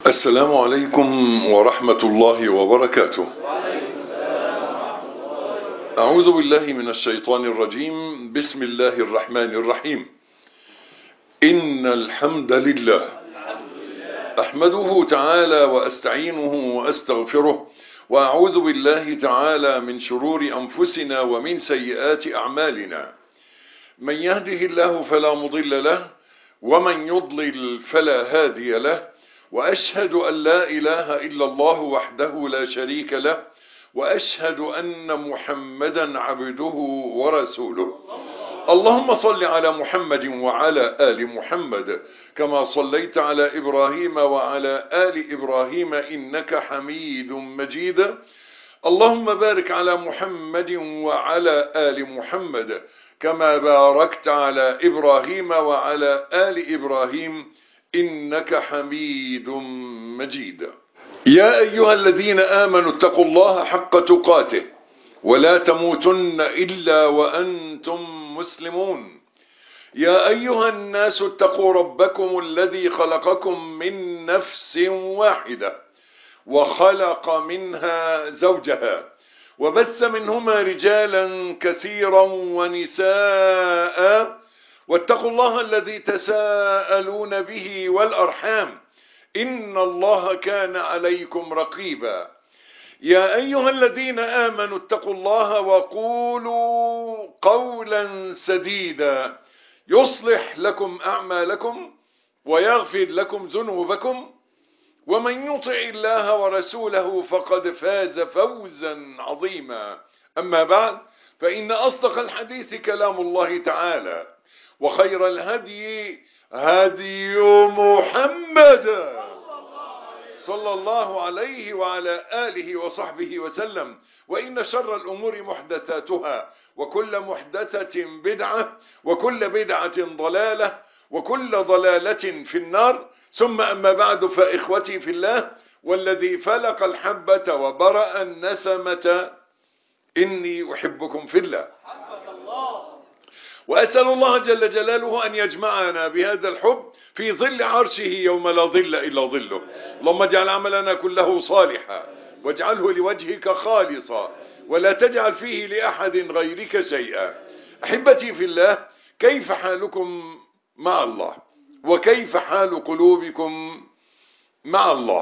السلام عليكم ورحمة الله وبركاته أعوذ بالله من الشيطان الرجيم بسم الله الرحمن الرحيم إن الحمد لله أحمده تعالى وأستعينه وأستغفره وأعوذ بالله تعالى من شرور أنفسنا ومن سيئات أعمالنا من يهده الله فلا مضل له ومن يضلل فلا هادي له وأشهد أن لا إله إلا الله وحده لا شريك له وأشهد أن محمدا عبده ورسوله اللهم صل على محمد وعلى آل محمد كما صليت على إبراهيم وعلى آل إبراهيم إنك حميد مجيد اللهم بارك على محمد وعلى آل محمد كما باركت على إبراهيم وعلى آل إبراهيم إنك حميد مجيد يا أيها الذين آمنوا اتقوا الله حق تقاته ولا تموتن إلا وأنتم مسلمون يا أيها الناس اتقوا ربكم الذي خلقكم من نفس واحدة وخلق منها زوجها وبث منهما رجالا كثيرا ونساء واتقوا الله الذي تساءلون به والأرحام إن الله كان عليكم رقيبا يا أيها الذين آمنوا اتقوا الله وقولوا قولا سديدا يصلح لكم أعمالكم ويغفر لكم ذنوبكم ومن يطع الله ورسوله فقد فاز فوزا عظيما أما بعد فإن أصدق الحديث كلام الله تعالى وخير الهدي هدي محمد صلى الله عليه وعلى آله وصحبه وسلم وإن شر الأمور محدثاتها وكل محدثة بدعة وكل بدعة ضلالة وكل ضلالة في النار ثم أما بعد فإخوتي في الله والذي فلق الحبة وبرأ النسمة إني أحبكم في الله وأسأل الله جل جلاله أن يجمعنا بهذا الحب في ظل عرشه يوم لا ظل إلا ظله اللهم اجعل عملنا كله صالحا واجعله لوجهك خالصا ولا تجعل فيه لأحد غيرك شيئا أحبتي في الله كيف حالكم مع الله وكيف حال قلوبكم مع الله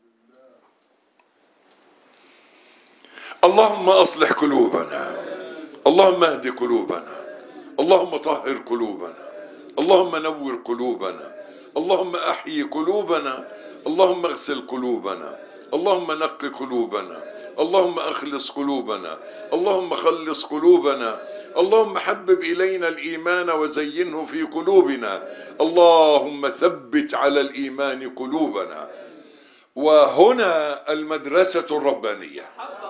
اللهم أصلح قلوبنا اللهم اهد قلوبنا اللهم طهر قلوبنا اللهم نور قلوبنا اللهم احيي قلوبنا اللهم اغسل قلوبنا اللهم نق قلوبنا اللهم اخلص قلوبنا اللهم خلص قلوبنا اللهم حبب الينا الايمان وزينه في قلوبنا اللهم ثبت على الايمان قلوبنا وهنا المدرسة الربانية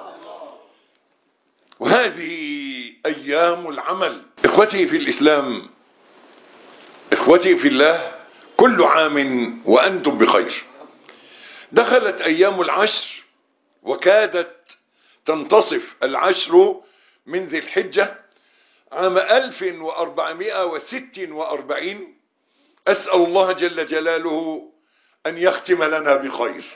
وهذه ايام العمل اخوتي في الاسلام اخوتي في الله كل عام وانتم بخير دخلت ايام العشر وكادت تنتصف العشر من ذي الحجة عام 1446 اسأل الله جل جلاله ان يختم لنا بخير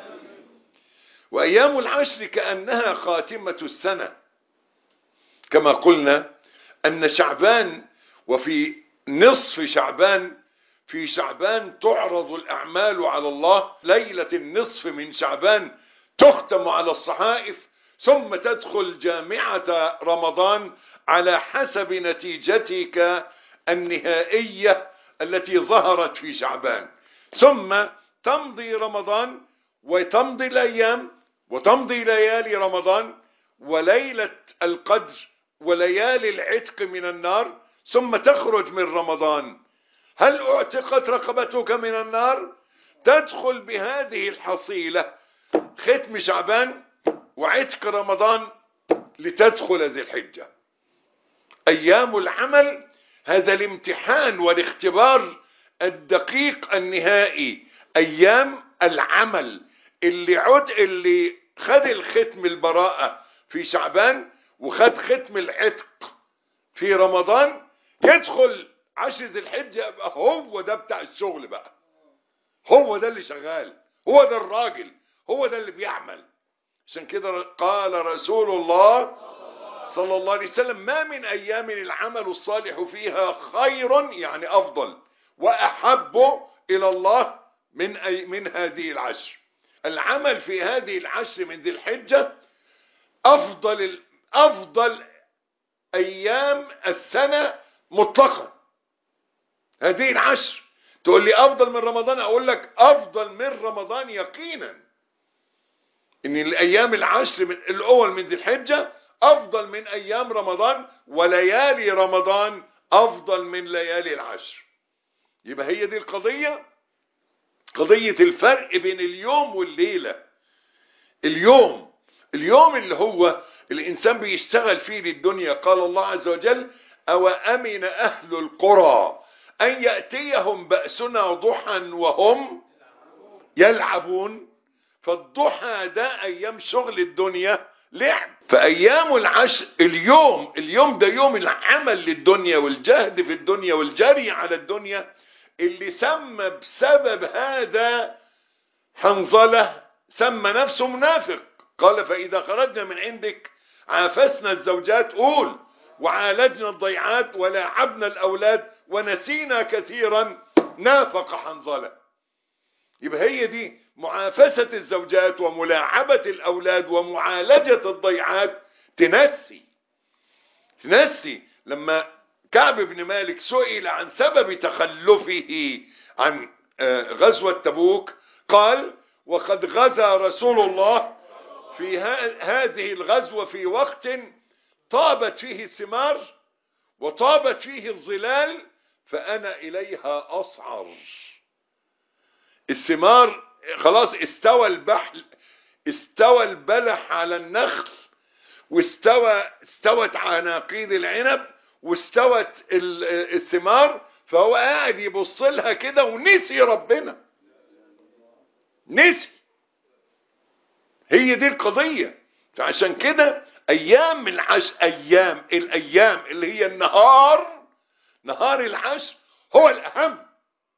وايام العشر كأنها خاتمة السنة كما قلنا ان شعبان وفي نصف شعبان في شعبان تعرض الاعمال على الله ليلة النصف من شعبان تختم على الصحائف ثم تدخل جامعة رمضان على حسب نتيجتك النهائية التي ظهرت في شعبان ثم تمضي رمضان وتمضي الايام وتمضي ليالي رمضان وليلة القدر وليالي العتق من النار ثم تخرج من رمضان هل اعتقت رقبتك من النار تدخل بهذه الحصيلة ختم شعبان وعتق رمضان لتدخل ذي الحجة ايام العمل هذا الامتحان والاختبار الدقيق النهائي ايام العمل اللي عد اللي خد الختم البراءة في شعبان وخد ختم العتق في رمضان يدخل عشر ذي الحجة يبقى هو ده بتاع الشغل بقى هو ده اللي شغال هو ده الراجل هو ده اللي بيعمل عشان كده قال رسول الله صلى الله عليه وسلم ما من أيام العمل الصالح فيها خير يعني أفضل وأحب إلى الله من أي من هذه العشر العمل في هذه العشر من ذي الحجة أفضل أفضل أيام السنة مطلقا هذه العشر تقول لي أفضل من رمضان أقول لك أفضل من رمضان يقينا إن الأيام العشر من الأول من ذي الحجة أفضل من أيام رمضان وليالي رمضان أفضل من ليالي العشر يبقى هي دي القضية قضية الفرق بين اليوم والليلة اليوم اليوم اللي هو الإنسان بيشتغل فيه للدنيا قال الله عز وجل أو أمن أهل القرى أن يأتيهم بأسنا ضحى وهم يلعبون فالضحى ده أيام شغل الدنيا لعب فأيام العشر اليوم اليوم ده يوم العمل للدنيا والجهد في الدنيا والجري على الدنيا اللي سمى بسبب هذا حنظلة سمى نفسه منافق قال فإذا خرجنا من عندك عافسنا الزوجات قول وعالجنا الضيعات ولاعبنا الأولاد ونسينا كثيرا نافق حنظلة يبقى هي دي معافسة الزوجات وملاعبة الأولاد ومعالجة الضيعات تنسي تنسي لما كعب بن مالك سئل عن سبب تخلفه عن غزوة تبوك قال وقد غزا رسول الله في هذه الغزوة في وقت طابت فيه الثمار وطابت فيه الظلال فأنا إليها أصعر الثمار خلاص استوى البحل استوى البلح على النخل واستوى استوت عناقيد العنب واستوت الثمار فهو قاعد يبص لها كده ونسي ربنا نسي هي دي القضية فعشان كده ايام العشر ايام الايام اللي هي النهار نهار العشر هو الاهم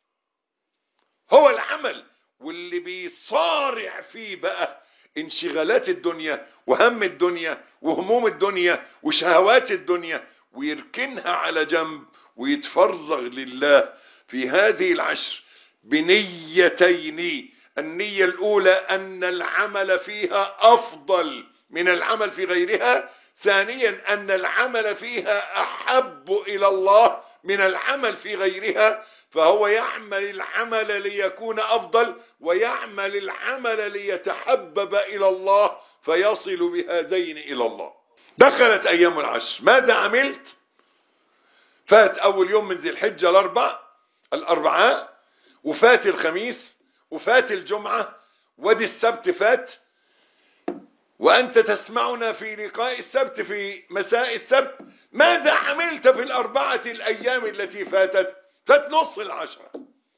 هو العمل واللي بيصارع فيه بقى انشغالات الدنيا وهم الدنيا وهموم الدنيا وشهوات الدنيا ويركنها على جنب ويتفرغ لله في هذه العشر بنيتين النية الأولى أن العمل فيها أفضل من العمل في غيرها ثانيا أن العمل فيها أحب إلى الله من العمل في غيرها فهو يعمل العمل ليكون أفضل ويعمل العمل ليتحبب إلى الله فيصل بهذين إلى الله دخلت أيام العشر ماذا عملت فات أول يوم من ذي الحجة الأربع الأربعاء وفات الخميس وفات الجمعة ودي السبت فات وأنت تسمعنا في لقاء السبت في مساء السبت ماذا عملت في الأربعة الأيام التي فاتت فات نص العشرة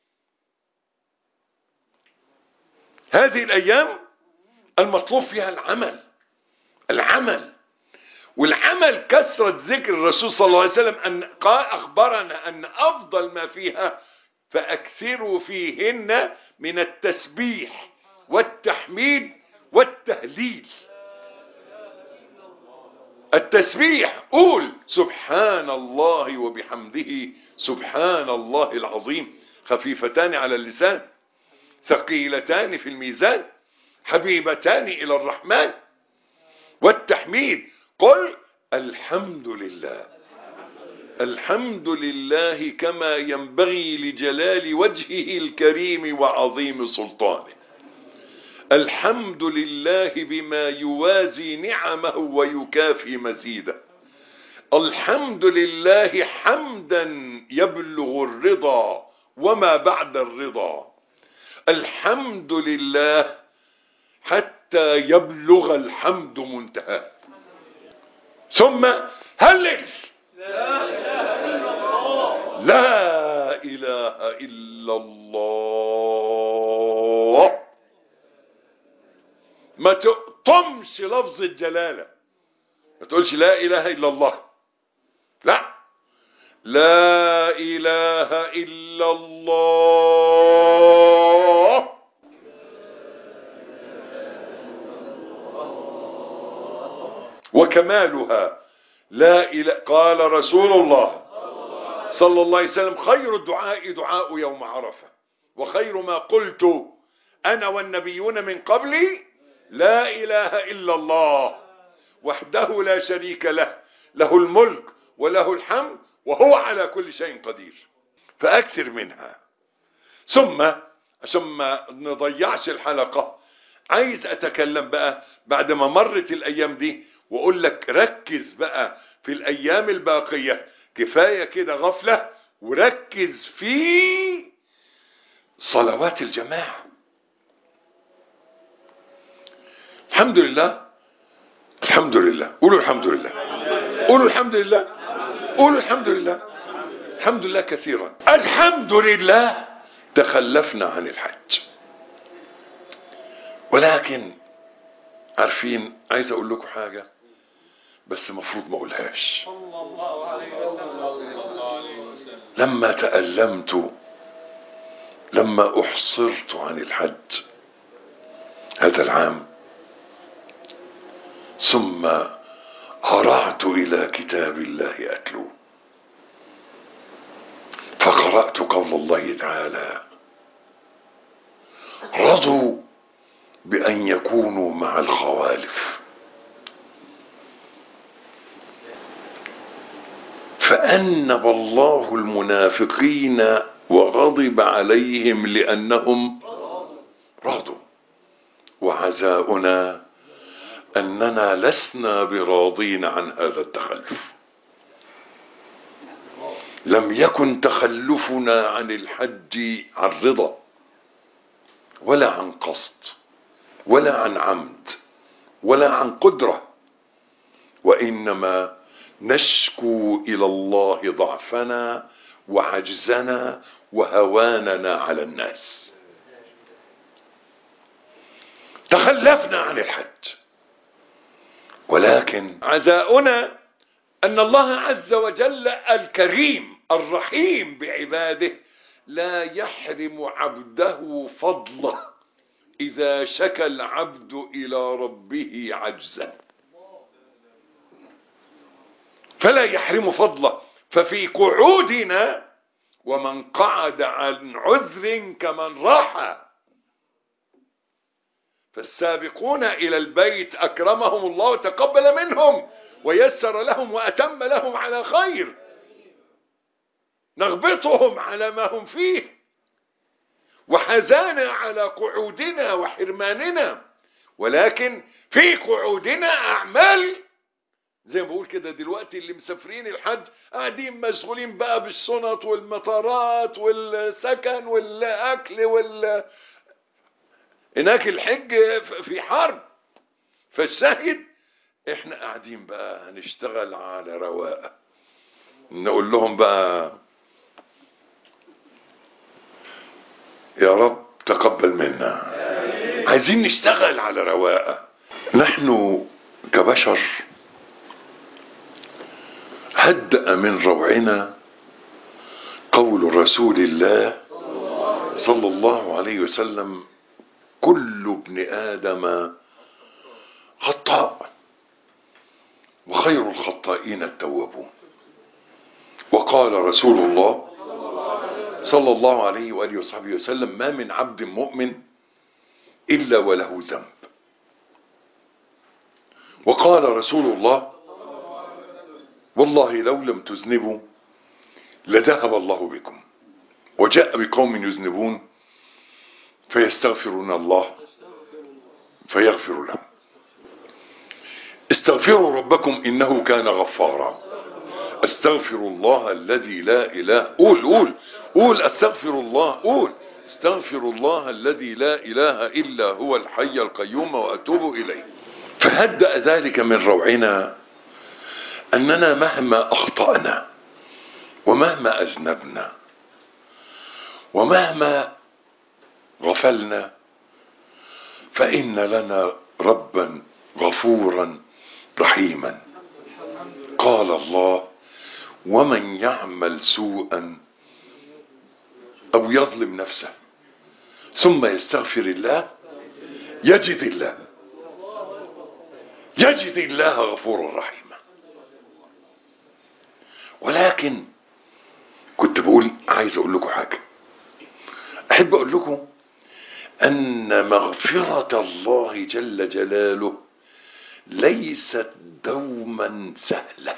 هذه الأيام المطلوب فيها العمل العمل والعمل كثرة ذكر الرسول صلى الله عليه وسلم أن قال أخبرنا أن أفضل ما فيها فأكثروا فيهن من التسبيح والتحميد والتهليل التسبيح قول سبحان الله وبحمده سبحان الله العظيم خفيفتان على اللسان ثقيلتان في الميزان حبيبتان إلى الرحمن والتحميد قل الحمد لله الحمد لله كما ينبغي لجلال وجهه الكريم وعظيم سلطانه الحمد لله بما يوازي نعمه ويكافي مزيده الحمد لله حمدا يبلغ الرضا وما بعد الرضا الحمد لله حتى يبلغ الحمد منتهى ثم هلل لا إله إلا الله ما تقطمش لفظ الجلالة ما تقولش لا إله إلا الله لا لا إله إلا الله وكمالها لا إله قال رسول الله صلى الله عليه وسلم خير الدعاء دعاء يوم عرفة وخير ما قلت أنا والنبيون من قبلي لا إله إلا الله وحده لا شريك له له الملك وله الحمد وهو على كل شيء قدير فأكثر منها ثم عشان ما نضيعش الحلقة عايز أتكلم بقى بعد ما مرت الأيام دي وأقول لك ركز بقى في الأيام الباقية كفاية كده غفلة وركز في صلوات الجماعة الحمد لله الحمد لله قولوا الحمد لله قولوا الحمد لله قولوا الحمد لله الحمد لله كثيرا الحمد لله تخلفنا عن الحج ولكن عارفين عايز اقول لكم حاجة بس مفروض ما اقولهاش صلى الله عليه وسلم صلى الله عليه وسلم لما تألمت لما احصرت عن الحج هذا العام ثم هرعت الى كتاب الله اتلوه فقرأت قول الله تعالى رضوا بأن يكونوا مع الخوالف فأنب الله المنافقين وغضب عليهم لأنهم رضوا وعزاؤنا أننا لسنا براضين عن هذا التخلف لم يكن تخلفنا عن الحج عن رضا ولا عن قصد ولا عن عمد ولا عن قدرة وإنما نشكو إلى الله ضعفنا وعجزنا وهواننا على الناس تخلفنا عن الحج ولكن عزاؤنا أن الله عز وجل الكريم الرحيم بعباده لا يحرم عبده فضله إذا شكى العبد إلى ربه عجزا فلا يحرم فضله ففي قعودنا ومن قعد عن عذر كمن راح فالسابقون إلى البيت أكرمهم الله وتقبل منهم ويسر لهم وأتم لهم على خير نغبطهم على ما هم فيه وحزانا على قعودنا وحرماننا ولكن في قعودنا أعمال زي ما بقول كده دلوقتي اللي مسافرين الحج قاعدين مشغولين بقى بالشنط والمطارات والسكن والأكل وال هناك الحج في حرب فالشاهد احنا قاعدين بقى هنشتغل على رواقه نقول لهم بقى يا رب تقبل منا عايزين نشتغل على رواقه نحن كبشر هدأ من روعنا قول رسول الله صلى الله عليه وسلم كل ابن آدم خطاء وخير الخطائين التوابون وقال رسول الله صلى الله عليه وآله وصحبه وسلم ما من عبد مؤمن إلا وله ذنب وقال رسول الله والله لو لم تذنبوا لذهب الله بكم وجاء بقوم يذنبون فيستغفرون الله فيغفر لهم استغفروا ربكم إنه كان غفارا استغفر الله الذي لا إله قول قول قول استغفر الله قول استغفر الله الذي لا إله إلا هو الحي القيوم وأتوب إليه فهدأ ذلك من روعنا أننا مهما أخطأنا ومهما أذنبنا ومهما غفلنا فإن لنا ربا غفورا رحيما قال الله ومن يعمل سوءا أو يظلم نفسه ثم يستغفر الله يجد الله يجد الله غفورا رحيما ولكن كنت بقول عايز اقول لكم حاجة احب اقول لكم ان مغفرة الله جل جلاله ليست دوما سهلة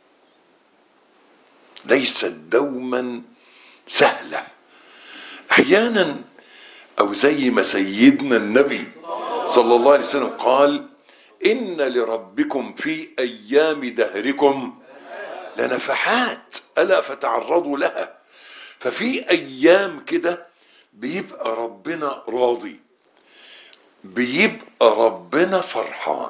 ليست دوما سهلة احيانا او زي ما سيدنا النبي صلى الله عليه وسلم قال ان لربكم في ايام دهركم لنفحات الا فتعرضوا لها ففي ايام كده بيبقى ربنا راضي بيبقى ربنا فرحان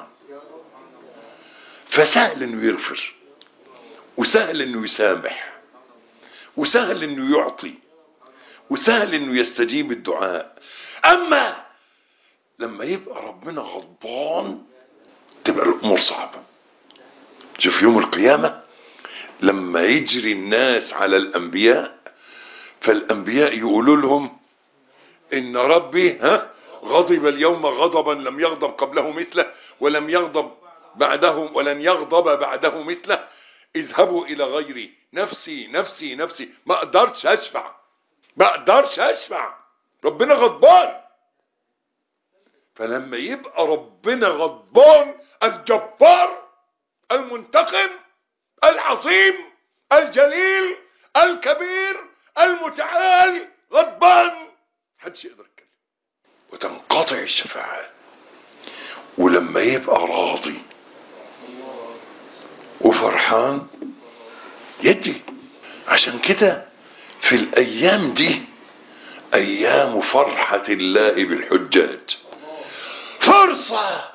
فسهل انه يغفر وسهل انه يسامح وسهل انه يعطي وسهل انه يستجيب الدعاء اما لما يبقى ربنا غضبان تبقى الامور صعبة شوف يوم القيامة لما يجري الناس على الانبياء فالانبياء يقولوا لهم ان ربي ها غضب اليوم غضبا لم يغضب قبله مثله ولم يغضب بعده ولن يغضب بعده مثله اذهبوا الى غيري نفسي نفسي نفسي ما اقدرش اشفع ما اقدرش اشفع ربنا غضبان فلما يبقى ربنا غضبان الجبار المنتقم العظيم الجليل الكبير المتعال غضبان محدش يقدر يتكلم وتنقطع الشفاعات ولما يبقى راضي وفرحان يدي عشان كده في الايام دي ايام فرحة الله بالحجاج فرصة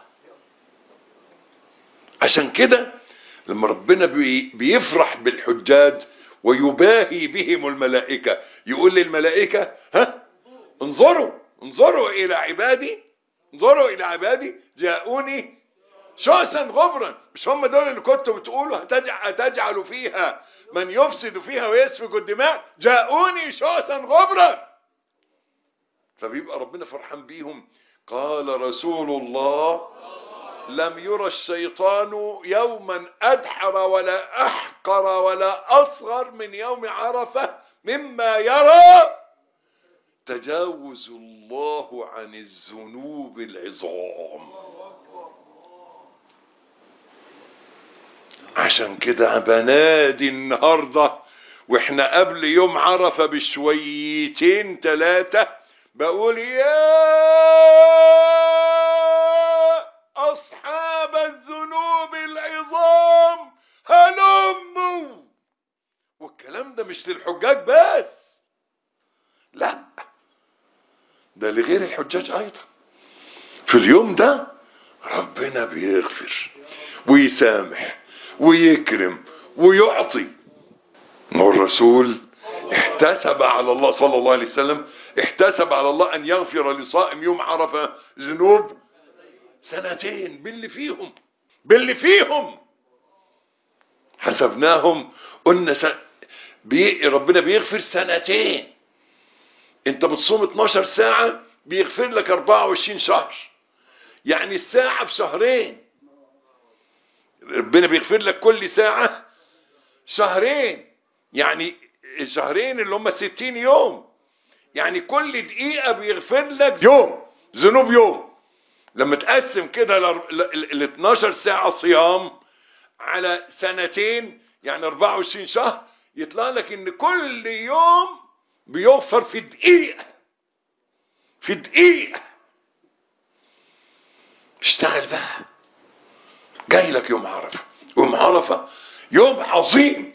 عشان كده لما ربنا بي بيفرح بالحجاج ويباهي بهم الملائكة يقول للملائكة ها انظروا انظروا الى عبادي انظروا الى عبادي جاءوني شعثا غبرا مش هم دول اللي كنتوا بتقولوا هتجعل, هتجعل فيها من يفسد فيها ويسفك الدماء جاءوني شعثا غبرا فبيبقى ربنا فرحان بيهم قال رسول الله لم يرى الشيطان يوما أدحر ولا أحقر ولا أصغر من يوم عرفة مما يرى تجاوز الله عن الذنوب العظام عشان كده بنادي النهاردة واحنا قبل يوم عرفة بشويتين ثلاثة بقول يا أصحاب الذنوب العظام هلموا والكلام ده مش للحجاج بس لا ده لغير الحجاج أيضا في اليوم ده ربنا بيغفر ويسامح ويكرم ويعطي والرسول احتسب على الله صلى الله عليه وسلم احتسب على الله ان يغفر لصائم يوم عرفه ذنوب سنتين باللي فيهم باللي فيهم حسبناهم قلنا س... بي... ربنا بيغفر سنتين انت بتصوم 12 ساعة بيغفر لك 24 شهر يعني الساعة بشهرين ربنا بيغفر لك كل ساعة شهرين يعني الشهرين اللي هم 60 يوم يعني كل دقيقة بيغفر لك يوم ذنوب يوم لما تقسم كده ال 12 ساعة صيام على سنتين يعني 24 شهر يطلع لك ان كل يوم بيغفر في دقيقة في دقيقة اشتغل بقى جاي لك يوم عرفة يوم عرفة يوم عظيم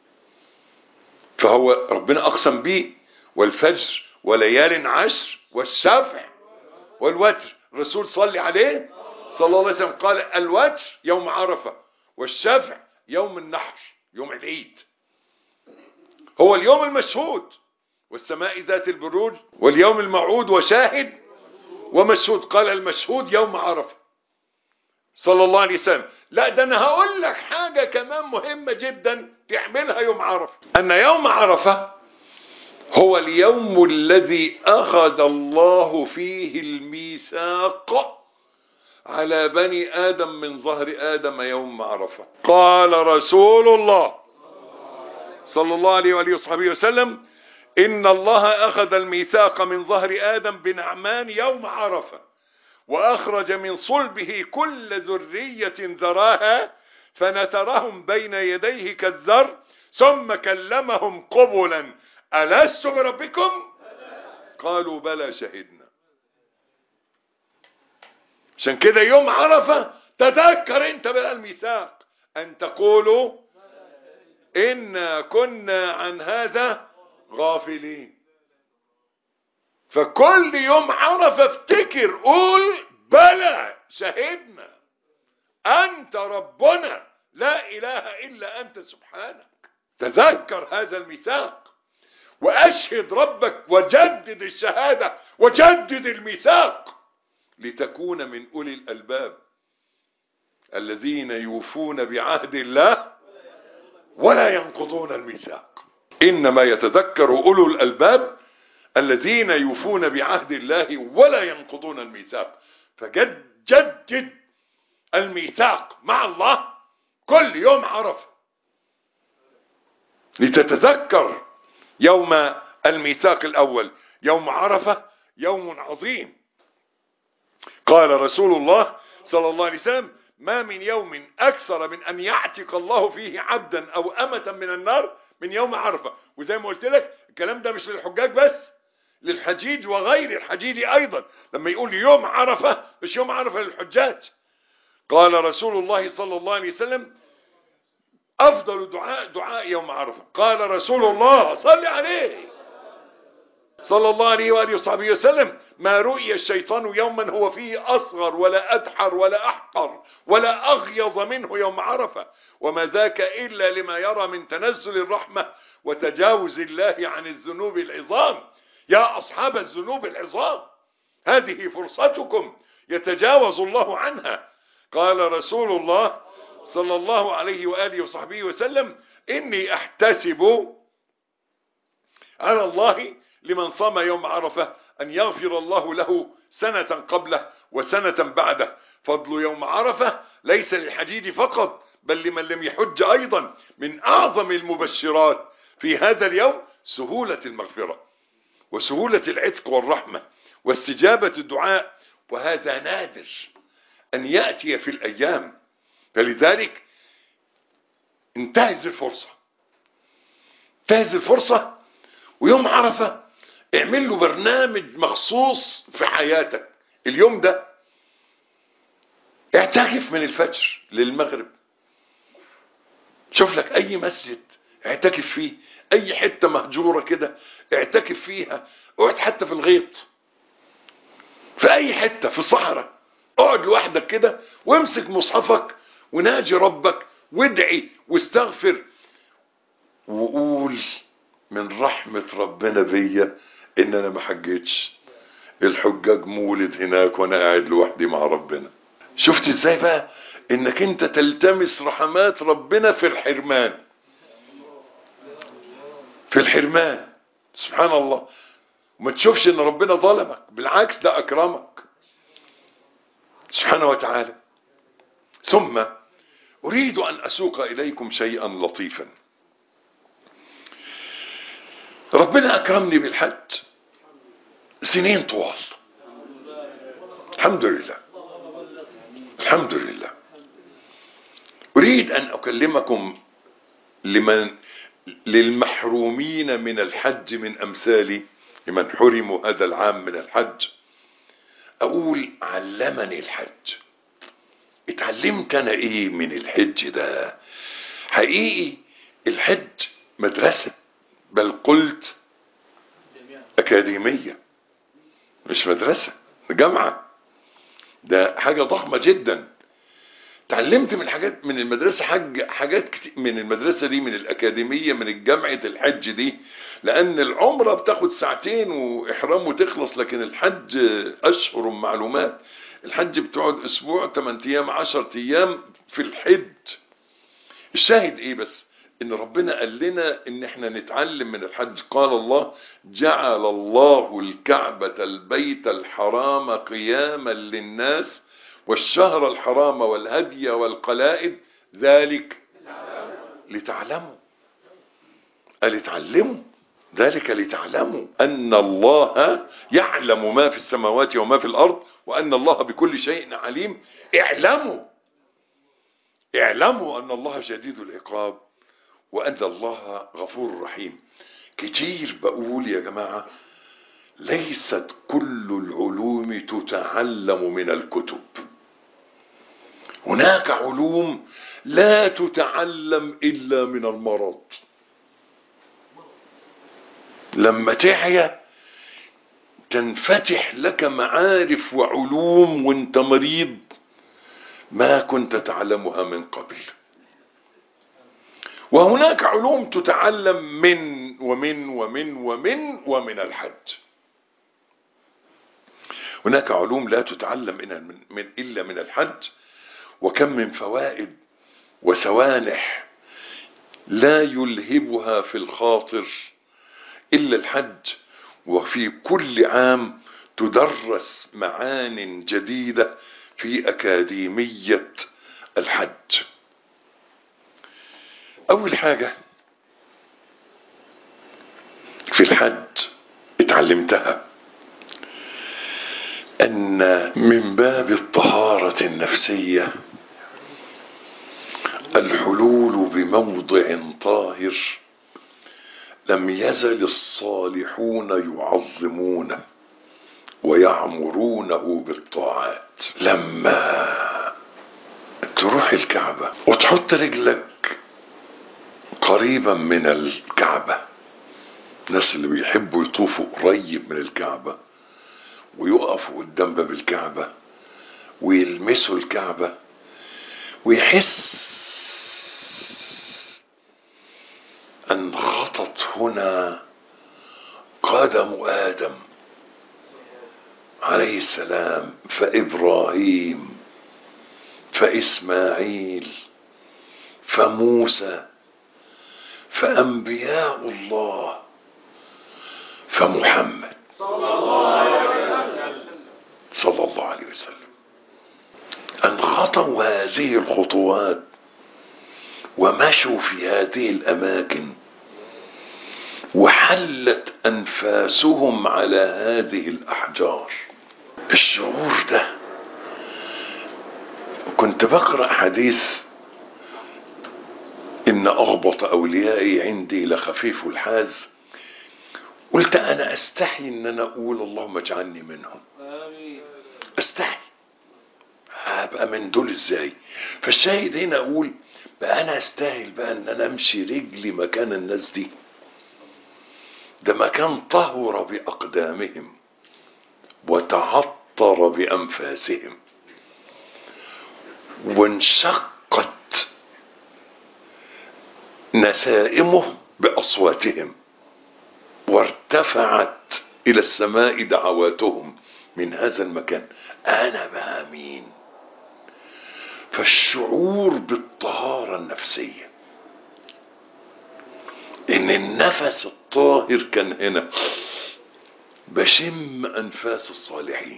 فهو ربنا أقسم به والفجر وليال عشر والشفع والوتر الرسول صلي عليه صلى الله عليه وسلم قال الوتر يوم عرفة والشفع يوم النحر يوم العيد هو اليوم المشهود والسماء ذات البروج واليوم الموعود وشاهد ومشهود قال المشهود يوم عرفة صلى الله عليه وسلم لا ده انا هقول لك حاجة كمان مهمة جدا تعملها يوم عرفة ان يوم عرفة هو اليوم الذي اخذ الله فيه الميثاق على بني آدم من ظهر آدم يوم عرفة قال رسول الله صلى الله عليه وآله وصحبه وسلم إن الله أخذ الميثاق من ظهر آدم بنعمان يوم عرفة وأخرج من صلبه كل ذرية ذراها فنثرهم بين يديه كالذر ثم كلمهم قبلا ألست بربكم قالوا بلى شهدنا عشان كده يوم عرفة تذكر انت بقى الميثاق ان تقولوا إنا كنا عن هذا غافلين فكل يوم عرفة افتكر قول بلى شهدنا أنت ربنا لا إله إلا أنت سبحانك تذكر هذا الميثاق وأشهد ربك وجدد الشهادة وجدد الميثاق لتكون من أولي الألباب الذين يوفون بعهد الله ولا ينقضون الميثاق إنما يتذكر أولو الألباب الذين يوفون بعهد الله ولا ينقضون الميثاق فجد جدد الميثاق مع الله كل يوم عرفه لتتذكر يوم الميثاق الأول يوم عرفة يوم عظيم قال رسول الله صلى الله عليه وسلم ما من يوم أكثر من أن يعتق الله فيه عبدا أو أمة من النار من يوم عرفة وزي ما قلت لك الكلام ده مش للحجاج بس للحجيج وغير الحجيج أيضا لما يقول يوم عرفة مش يوم عرفة للحجاج قال رسول الله صلى الله عليه وسلم أفضل دعاء دعاء يوم عرفة قال رسول الله صل عليه صلى الله عليه وآله وصحبه وسلم ما رؤي الشيطان يوما هو فيه أصغر ولا أدحر ولا أحقر ولا أغيظ منه يوم عرفة وما ذاك إلا لما يرى من تنزل الرحمة وتجاوز الله عن الذنوب العظام يا أصحاب الذنوب العظام هذه فرصتكم يتجاوز الله عنها قال رسول الله صلى الله عليه وآله وصحبه وسلم إني أحتسب على الله لمن صام يوم عرفة أن يغفر الله له سنة قبله وسنة بعده فضل يوم عرفة ليس للحجيج فقط بل لمن لم يحج أيضا من أعظم المبشرات في هذا اليوم سهولة المغفرة وسهولة العتق والرحمة واستجابة الدعاء وهذا نادر أن يأتي في الأيام فلذلك انتهز الفرصة انتهز الفرصة ويوم عرفة اعمل له برنامج مخصوص في حياتك اليوم ده اعتكف من الفجر للمغرب شوف لك اي مسجد اعتكف فيه اي حتة مهجورة كده اعتكف فيها اقعد حتى في الغيط في اي حتة في الصحراء اقعد لوحدك كده وامسك مصحفك وناجي ربك وادعي واستغفر وقول من رحمة ربنا بيا ان انا ما حجيتش الحجاج مولد هناك وانا قاعد لوحدي مع ربنا شفت ازاي بقى انك انت تلتمس رحمات ربنا في الحرمان في الحرمان سبحان الله وما تشوفش ان ربنا ظلمك بالعكس ده اكرمك سبحانه وتعالى ثم اريد ان اسوق اليكم شيئا لطيفا ربنا اكرمني بالحج سنين طوال الحمد لله الحمد لله اريد ان اكلمكم لمن للمحرومين من الحج من امثالي لمن حرموا هذا العام من الحج اقول علمني الحج اتعلمت انا ايه من الحج ده حقيقي الحج مدرسة بل قلت اكاديمية مش مدرسة جامعة ده حاجة ضخمة جدا تعلمت من حاجات من المدرسة حاجة حاجات كتير من المدرسة دي من الأكاديمية من الجامعة الحج دي لأن العمرة بتاخد ساعتين وإحرام وتخلص لكن الحج أشهر معلومات الحج بتقعد أسبوع 8 أيام 10 أيام في الحج الشاهد إيه بس إن ربنا قال لنا إن إحنا نتعلم من الحج قال الله جعل الله الكعبة البيت الحرام قياما للناس والشهر الحرام والهدي والقلائد ذلك لتعلموا قال اتعلموا ذلك لتعلموا أن الله يعلم ما في السماوات وما في الأرض وأن الله بكل شيء عليم اعلموا اعلموا أن الله شديد العقاب وأن الله غفور رحيم كتير بقول يا جماعة ليست كل العلوم تتعلم من الكتب هناك علوم لا تتعلم إلا من المرض لما تعيا تنفتح لك معارف وعلوم وانت مريض ما كنت تعلمها من قبل وهناك علوم تتعلم من ومن ومن ومن ومن الحج هناك علوم لا تتعلم من من إلا من الحج وكم من فوائد وسوانح لا يلهبها في الخاطر إلا الحج وفي كل عام تدرس معان جديدة في أكاديمية الحج أول حاجة في الحج اتعلمتها أن من باب الطهارة النفسية الحلول بموضع طاهر لم يزل الصالحون يعظمونه ويعمرونه بالطاعات لما تروح الكعبة وتحط رجلك قريبا من الكعبة الناس اللي بيحبوا يطوفوا قريب من الكعبة ويقفوا قدام باب الكعبة ويلمسوا الكعبة ويحس أن خطت هنا قدم آدم عليه السلام فإبراهيم فإسماعيل فموسى فأنبياء الله فمحمد صلى الله عليه وسلم أن خطوا هذه الخطوات ومشوا في هذه الأماكن وحلت أنفاسهم على هذه الأحجار الشعور ده كنت بقرأ حديث إن أغبط أوليائي عندي لخفيف الحاز قلت أنا أستحي إن أنا أقول اللهم اجعلني منهم آمين استحي هبقى من دول ازاي فالشاهد هنا اقول بقى انا استاهل بقى ان انا امشي رجلي مكان الناس دي ده مكان طهر باقدامهم وتعطر بانفاسهم وانشقت نسائمه باصواتهم وارتفعت الى السماء دعواتهم من هذا المكان انا بقى مين فالشعور بالطهارة النفسية ان النفس الطاهر كان هنا بشم انفاس الصالحين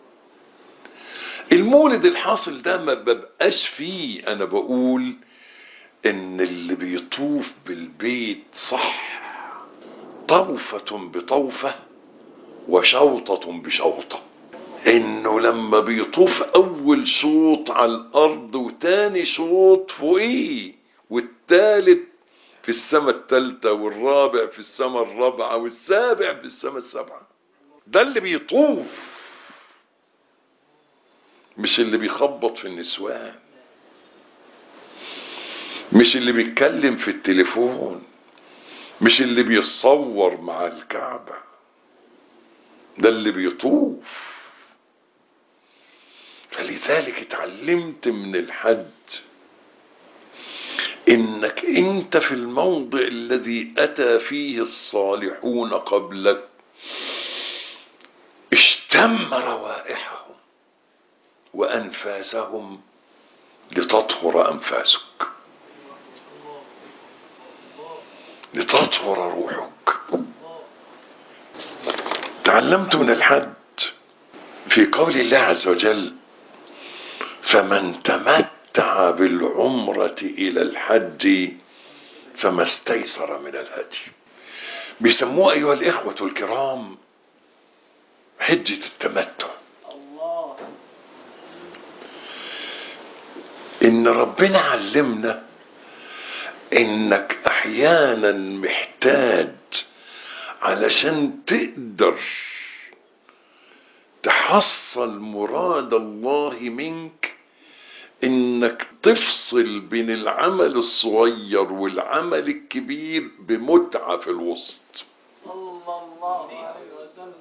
المولد الحاصل ده ما ببقاش فيه انا بقول ان اللي بيطوف بالبيت صح طوفة بطوفة وشوطة بشوطة انه لما بيطوف اول شوط على الارض وتاني شوط فوقيه والتالت في السماء التالتة والرابع في السماء الرابعة والسابع في السماء السابعة ده اللي بيطوف مش اللي بيخبط في النسوان مش اللي بيتكلم في التليفون مش اللي بيتصور مع الكعبة ده اللي بيطوف فلذلك اتعلمت من الحج انك انت في الموضع الذي اتى فيه الصالحون قبلك اشتم روائحهم وانفاسهم لتطهر انفاسك لتطهر روحك تعلمت من الحج في قول الله عز وجل فمن تمتع بالعمرة إلى الحج فما استيسر من الهدي بيسموها أيها الإخوة الكرام حجة التمتع الله إن ربنا علمنا إنك أحيانا محتاج علشان تقدر تحصل مراد الله منك انك تفصل بين العمل الصغير والعمل الكبير بمتعة في الوسط صلى الله عليه وسلم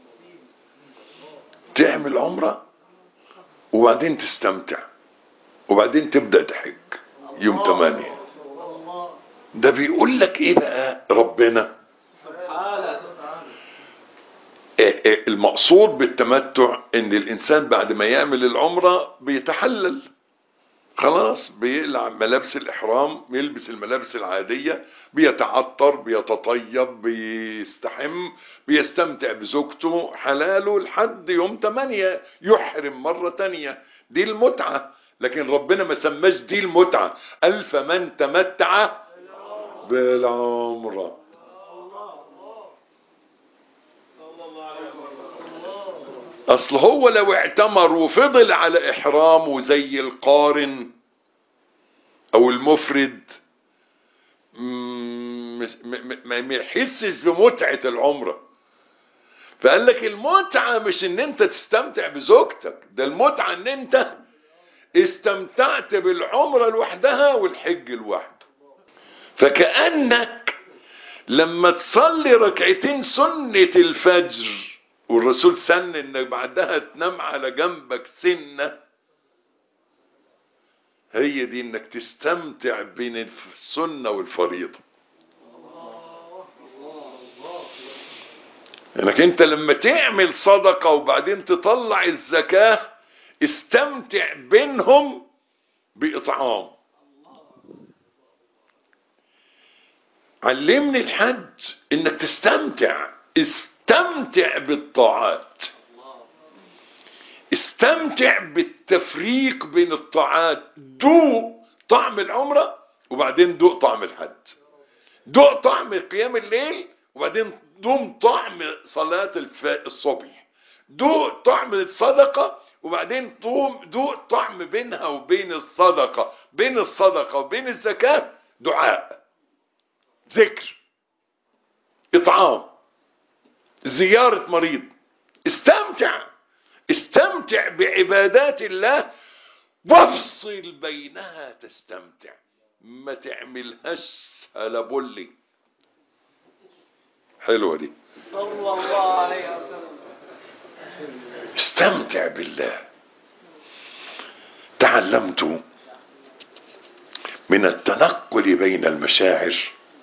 تعمل عمرة وبعدين تستمتع وبعدين تبدأ تحج يوم 8 الله ده بيقول لك ايه بقى ربنا سبحانه آه، آه، المقصود بالتمتع ان الانسان بعد ما يعمل العمرة بيتحلل خلاص بيقلع ملابس الاحرام يلبس الملابس العادية بيتعطر بيتطيب بيستحم بيستمتع بزوجته حلاله لحد يوم 8 يحرم مرة تانية دي المتعة لكن ربنا ما سماش دي المتعة قال فمن تمتع بالعمره صلى الله عليه وسلم اصل هو لو اعتمر وفضل على احرامه زي القارن او المفرد مم، مس- م- م- ما ما يحسش بمتعة العمرة فقال لك المتعة مش ان انت تستمتع بزوجتك ده المتعة ان انت استمتعت بالعمرة لوحدها والحج لوحده فكأنك لما تصلي ركعتين سنة الفجر والرسول سن انك بعدها تنام على جنبك سنة هي دي انك تستمتع بين السنة والفريضة انك انت لما تعمل صدقة وبعدين تطلع الزكاة استمتع بينهم بإطعام علمني الحج انك تستمتع استمتع بالطاعات استمتع بالتفريق بين الطاعات دوق طعم العمرة وبعدين دوق طعم الحج دوق طعم قيام الليل وبعدين دوم طعم صلاة الف- الصبح دوق طعم الصدقة وبعدين دوم دوق طعم بينها وبين الصدقة بين الصدقة وبين الزكاة دعاء ذكر إطعام زيارة مريض استمتع استمتع بعبادات الله وافصل بينها تستمتع ما تعملهاش هلبولي حلوة دي صلى الله عليه وسلم استمتع بالله تعلمت من التنقل بين المشاعر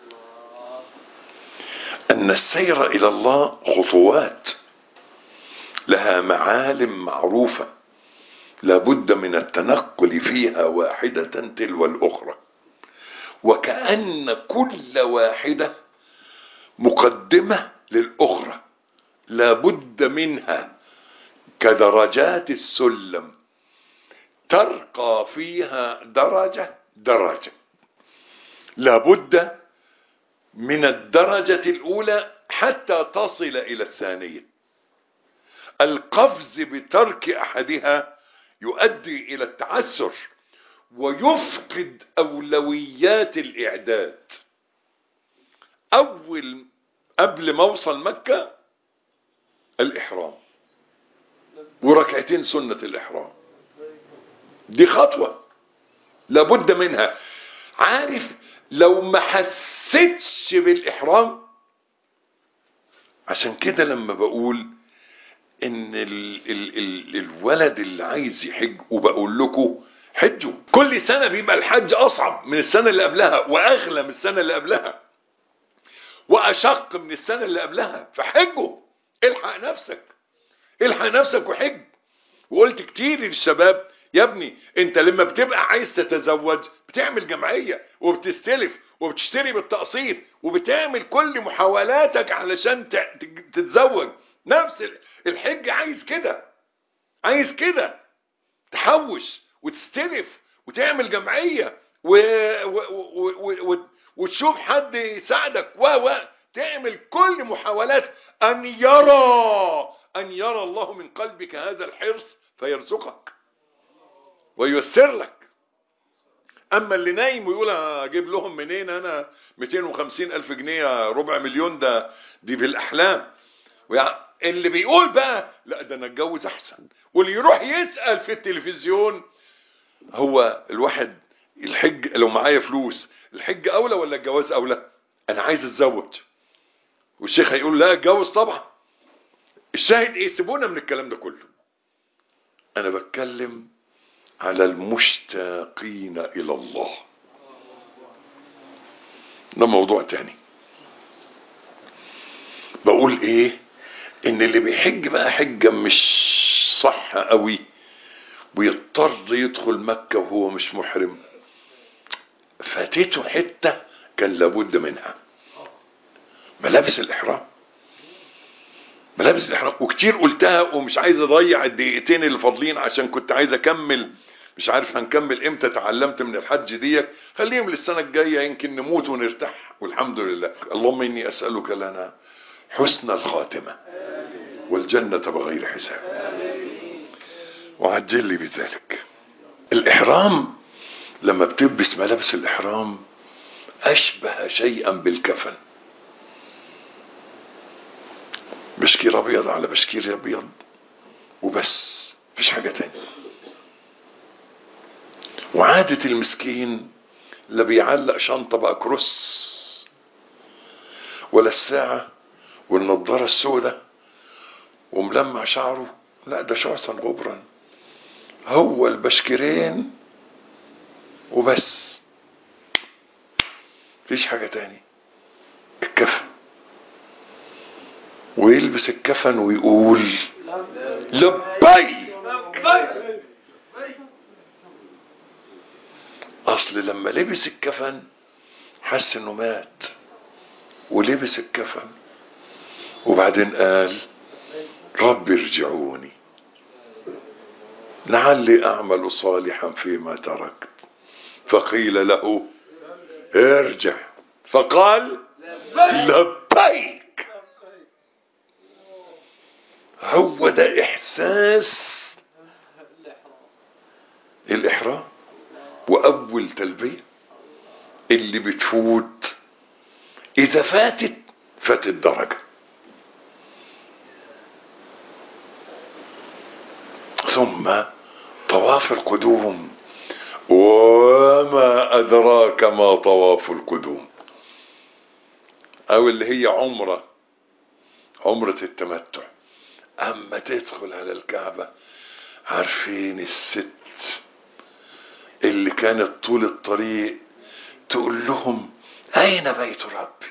أن السير إلى الله خطوات لها معالم معروفة لابد من التنقل فيها واحدة تلو الأخرى وكأن كل واحدة مقدمة للأخرى لابد منها كدرجات السلم ترقى فيها درجة درجة لابد من الدرجة الأولى حتى تصل إلى الثانية القفز بترك أحدها يؤدي إلى التعسر ويفقد أولويات الإعداد أول قبل ما أوصل مكة الإحرام وركعتين سنة الإحرام دي خطوة لابد منها عارف لو ما حسيتش بالإحرام عشان كده لما بقول ان ال ال ال الولد اللي عايز يحج وبقول لكم حجوا كل سنة بيبقى الحج أصعب من السنة اللي قبلها وأغلى من السنة اللي قبلها وأشق من السنة اللي قبلها فحجوا الحق نفسك الحق نفسك وحج وقلت كتير للشباب يا ابني انت لما بتبقى عايز تتزوج بتعمل جمعية وبتستلف وبتشتري بالتقسيط وبتعمل كل محاولاتك علشان ت- ت- تتزوج نفس ال- الحج عايز كده عايز كده تحوش وتستلف وتعمل جمعية و... و... و... و... و... وتشوف حد يساعدك و و تعمل كل محاولات أن يرى أن يرى الله من قلبك هذا الحرص فيرزقك وييسر لك اما اللي نايم ويقول اجيب لهم منين انا 250 الف جنيه ربع مليون ده دي بالاحلام ويع- اللي بيقول بقى لا ده انا اتجوز احسن واللي يروح يسال في التلفزيون هو الواحد الحج لو معايا فلوس الحج اولى ولا الجواز اولى انا عايز اتزوج والشيخ هيقول لا اتجوز طبعا الشاهد ايه سيبونا من الكلام ده كله انا بتكلم على المشتاقين الى الله ده موضوع تاني بقول ايه ان اللي بيحج بقى حجة مش صح قوي ويضطر يدخل مكة وهو مش محرم فاتته حتة كان لابد منها ملابس الاحرام ملابس الاحرام وكتير قلتها ومش عايز اضيع الدقيقتين اللي فاضلين عشان كنت عايز اكمل مش عارف هنكمل امتى تعلمت من الحج ديك خليهم للسنه الجايه يمكن نموت ونرتاح والحمد لله اللهم اني اسالك لنا حسن الخاتمه والجنه بغير حساب وعجل لي بذلك الاحرام لما بتلبس ملابس الاحرام اشبه شيئا بالكفن بشكير ابيض على بشكير ابيض وبس مفيش حاجه تانية وعادة المسكين لا بيعلق شنطة بقى كروس ولا الساعة والنضارة السوداء وملمع شعره لا ده شعثا غبرا هو البشكرين وبس مفيش حاجة تاني الكفن ويلبس الكفن ويقول لبيك اصل لما لبس الكفن حس انه مات ولبس الكفن وبعدين قال رب ارجعوني لعلي اعمل صالحا فيما تركت فقيل له ارجع فقال لبيك هو ده احساس الاحرام واول تلبيه اللي بتفوت اذا فاتت فاتت درجه ثم طواف القدوم وما ادراك ما طواف القدوم او اللي هي عمره عمره التمتع اما تدخل على الكعبه عارفين الست اللي كانت طول الطريق تقول لهم أين بيت ربي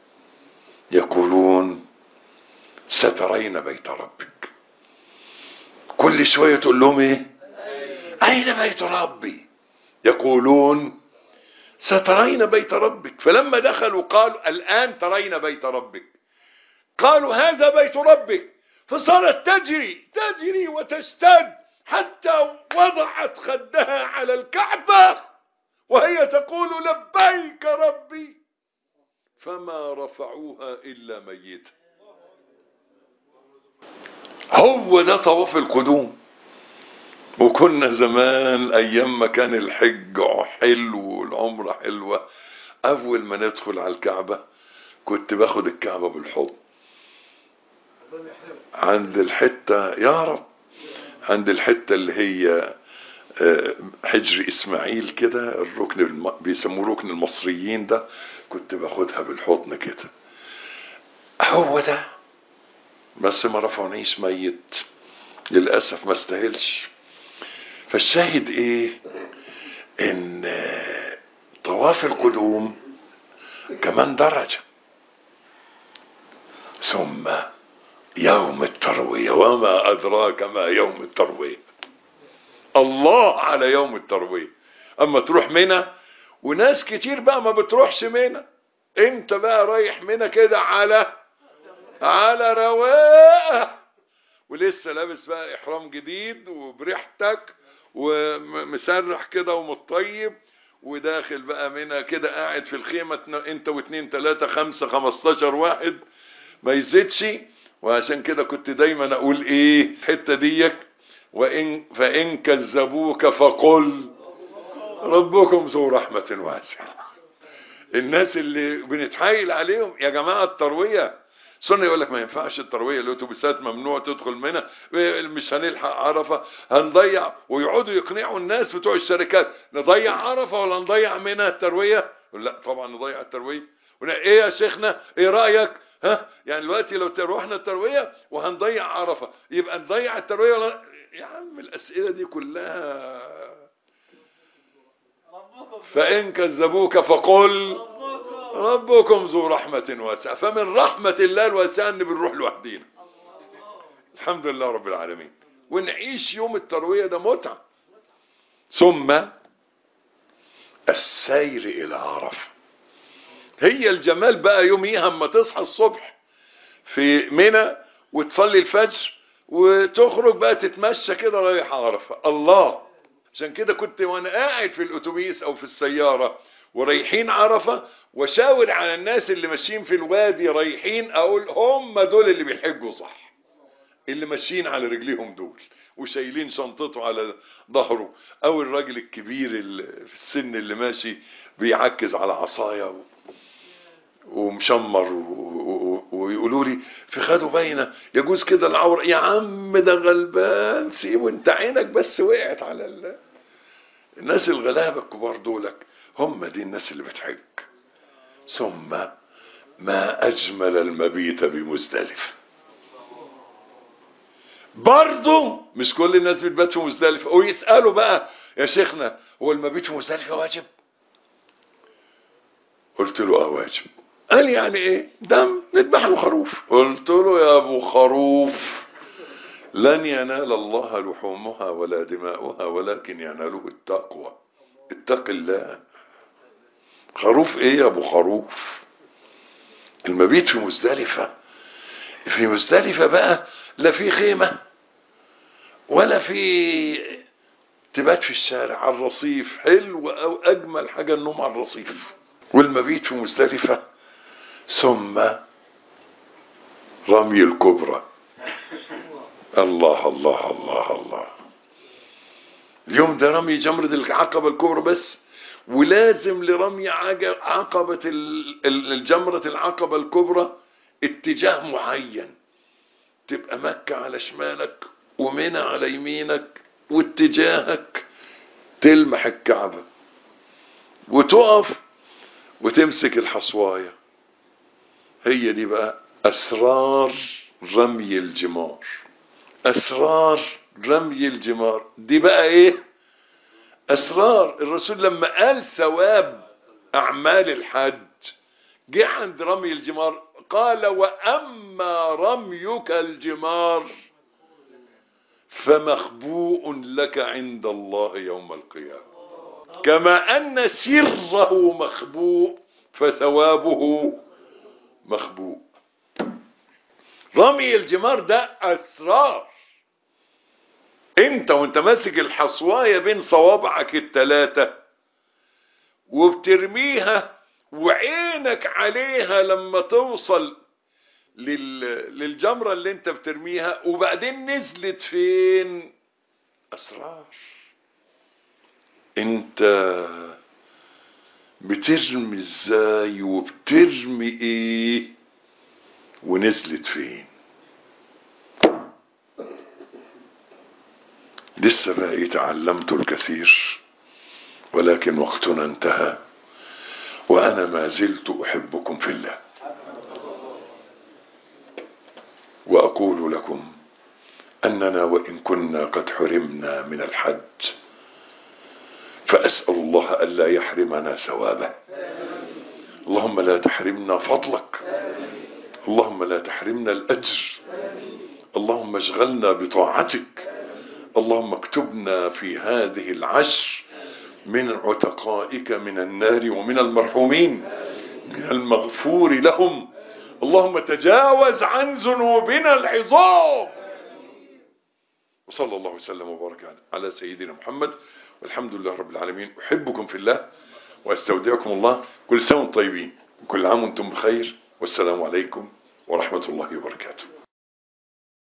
يقولون سترين بيت ربك كل شوية تقول لهم ايه أين بيت ربي يقولون سترين بيت ربك فلما دخلوا قالوا الآن ترين بيت ربك قالوا هذا بيت ربك فصارت تجري تجري وتشتد حتى وضعت خدها على الكعبة وهي تقول لبيك ربي فما رفعوها إلا ميتا هو ده طواف القدوم وكنا زمان أيام ما كان الحج حلو والعمرة حلوة أول ما ندخل على الكعبة كنت باخد الكعبة بالحضن عند الحتة يا رب عند الحتة اللي هي حجر اسماعيل كده الركن الم... بيسموه ركن المصريين ده كنت باخدها بالحضن كده هو ده بس ما رفعنيش ميت للاسف ما استاهلش فالشاهد ايه ان طواف القدوم كمان درجة ثم يوم التروية وما أدراك ما يوم التروية الله على يوم التروية أما تروح منى وناس كتير بقى ما بتروحش منى انت بقى رايح منى كده على على رواقه ولسه لابس بقى احرام جديد وبريحتك ومسرح كده ومتطيب وداخل بقى منها كده قاعد في الخيمة انت واثنين ثلاثة خمسة خمستاشر واحد ما يزيدش وعشان كده كنت دايما اقول ايه الحتة ديك وإن فإن كذبوك فقل ربكم ذو رحمة واسعة الناس اللي بنتحايل عليهم يا جماعة التروية سنة يقول لك ما ينفعش التروية الاتوبيسات ممنوع تدخل منها مش هنلحق عرفة هنضيع ويقعدوا يقنعوا الناس بتوع الشركات نضيع عرفة ولا نضيع منها التروية لا طبعا نضيع التروية ايه يا شيخنا ايه رأيك ها يعني دلوقتي لو روحنا التروية وهنضيع عرفة يبقى نضيع التروية ولا يا عم الأسئلة دي كلها فإن كذبوك فقل ربكم ذو رحمة واسعة فمن رحمة الله الواسعة ان بنروح لوحدينا الحمد لله رب العالمين ونعيش يوم التروية ده متعة ثم السير إلى عرفة هي الجمال بقى يوميها اما تصحى الصبح في منى وتصلي الفجر وتخرج بقى تتمشى كده رايح عرفة الله عشان كده كنت وانا قاعد في الاتوبيس او في السيارة ورايحين عرفة وشاور على الناس اللي ماشيين في الوادي رايحين اقول هم دول اللي بيحجوا صح اللي ماشيين على رجليهم دول وشايلين شنطته على ظهره او الراجل الكبير اللي في السن اللي ماشي بيعكز على عصايه و... ومشمر ويقولوا لي في خده باينه يجوز كده العوره يا عم ده غلبان سيبه انت عينك بس وقعت على ال... الناس الغلابه الكبار دولك هم دي الناس اللي بتحج ثم ما اجمل المبيت بمزدلف برضه مش كل الناس بتبات في مزدلفه ويسالوا بقى يا شيخنا هو المبيت في مزدلفه واجب قلت له اه واجب قال يعني ايه دم نذبح له خروف قلت له يا ابو خروف لن ينال الله لحومها ولا دماؤها ولكن يناله التقوى اتق الله خروف ايه يا ابو خروف المبيت في مزدلفة في مزدلفة بقى لا في خيمة ولا في تبات في الشارع على الرصيف حلو او اجمل حاجة النوم على الرصيف والمبيت في مزدلفة ثم رمي الكبرى الله الله الله الله اليوم ده رمي جمرة العقبة الكبرى بس ولازم لرمي عقبة الجمرة العقبة الكبرى اتجاه معين تبقى مكة على شمالك ومنى على يمينك واتجاهك تلمح الكعبة وتقف وتمسك الحصواية هي دي بقى أسرار رمي الجمار أسرار رمي الجمار دي بقى إيه أسرار الرسول لما قال ثواب أعمال الحج جه عند رمي الجمار قال وأما رميك الجمار فمخبوء لك عند الله يوم القيامة كما أن سره مخبوء فثوابه مخبوء رمي الجمار ده أسرار انت وانت ماسك الحصواية بين صوابعك التلاتة وبترميها وعينك عليها لما توصل لل... للجمرة اللي انت بترميها وبعدين نزلت فين اسرار انت بترمي ازاي وبترمي ايه ونزلت فين لسه بقى تعلمت الكثير ولكن وقتنا انتهى وانا ما زلت احبكم في الله واقول لكم اننا وان كنا قد حرمنا من الحج فاسال الله الا يحرمنا ثوابه اللهم لا تحرمنا فضلك اللهم لا تحرمنا الاجر اللهم اشغلنا بطاعتك اللهم اكتبنا في هذه العشر من عتقائك من النار ومن المرحومين من المغفور لهم اللهم تجاوز عن ذنوبنا العظام وصلى الله وسلم وبارك على سيدنا محمد والحمد لله رب العالمين أحبكم في الله واستودعكم الله كل سنة وانتم طيبين وكل عام وانتم بخير والسلام عليكم ورحمة الله وبركاته